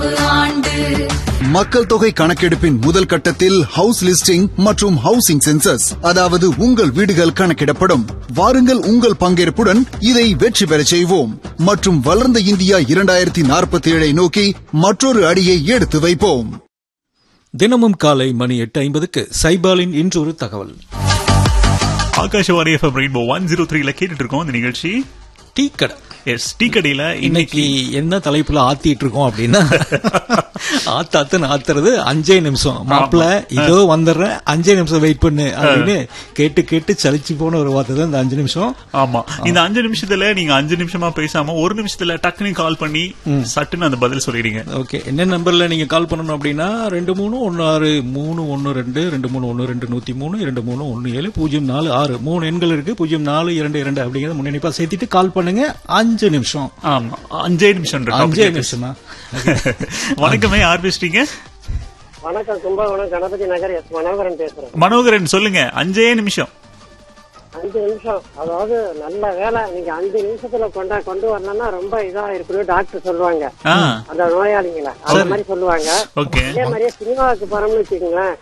கணக்கெடுப்பு ஆண்டு மக்கள் தொகை கணக்கெடுப்பின் முதல் கட்டத்தில் ஹவுஸ் லிஸ்டிங் மற்றும் ஹவுசிங் சென்சஸ் அதாவது உங்கள் வீடுகள் கணக்கிடப்படும் வாருங்கள் உங்கள் பங்கேற்புடன் இதை வெற்றி பெறச் செய்வோம் மற்றும் வளர்ந்த இந்தியா இரண்டாயிரத்தி நாற்பத்தி ஏழை நோக்கி மற்றொரு அடியை எடுத்து வைப்போம் தினமும் காலை மணி எட்டு ஐம்பதுக்கு சைபாலின் இன்றொரு தகவல் Akashvani FM Rainbow one zero த்ரீல கேட்டுட்டு இருக்கோம் இந்த நிகழ்ச்சி டீ கடை எஸ் டீ கடையில இன்னைக்கு என்ன தலைப்புல ஆத்திட்டு இருக்கோம் அப்படின்னா ஆத்து ஆத்துன்னு ஆத்துறது அஞ்சே நிமிஷம் மாப்பிள்ள இதோ வந்துடுறேன் அஞ்சே நிமிஷம் வெயிட் பண்ணு அப்படின்னு கேட்டு கேட்டு சலிச்சு போன ஒரு வார்த்தை தான் இந்த அஞ்சு நிமிஷம் ஆமா இந்த அஞ்சு நிமிஷத்துல நீங்க அஞ்சு நிமிஷமா பேசாம ஒரு நிமிஷத்துல டக்குனு கால் பண்ணி சட்டுன்னு அந்த பதில் சொல்லிடுங்க ஓகே என்ன நம்பர்ல நீங்க கால் பண்ணணும் அப்படின்னா ரெண்டு மூணு ஒன்னு ஆறு மூணு ஒன்னு ரெண்டு ரெண்டு மூணு ஒன்னு ரெண்டு நூத்தி மூணு இரண்டு மூணு ஒன்னு ஏழு பூஜ்ஜியம் நாலு ஆறு மூணு எண்கள் இருக்கு பூஜ்ஜியம் நாலு இரண்டு இரண்டு அப்படிங்கறத முன்னணிப்பா சேர்த்திட்டு கால் பண்ணுங்க அஞ்சு நிமிஷம் ஆமா அஞ்சே நிமிஷம் இருக்கு. அஞ்சே நிமிஷமா வணக்கமே யார் பேசுறீங்க வணக்கம் கும்பகோணம் கணபதி நகர் எஸ் மனோகரன் பேசுறேன் மனோகரன் சொல்லுங்க அஞ்சே நிமிஷம் அஞ்சு நிமிஷம் அதாவது நல்ல வேலை நீங்க அஞ்சு நிமிஷத்துல கொண்டா கொண்டு வரணும்னா ரொம்ப இதா இருக்குன்னு டாக்டர் சொல்லுவாங்க ஆ அந்த நோயாளிங்களை அந்த மாதிரி சொல்லுவாங்க ஓகே அதே மாதிரியே சினிமாவுக்கு போறோம்னு வச்சுக்கோங்களேன்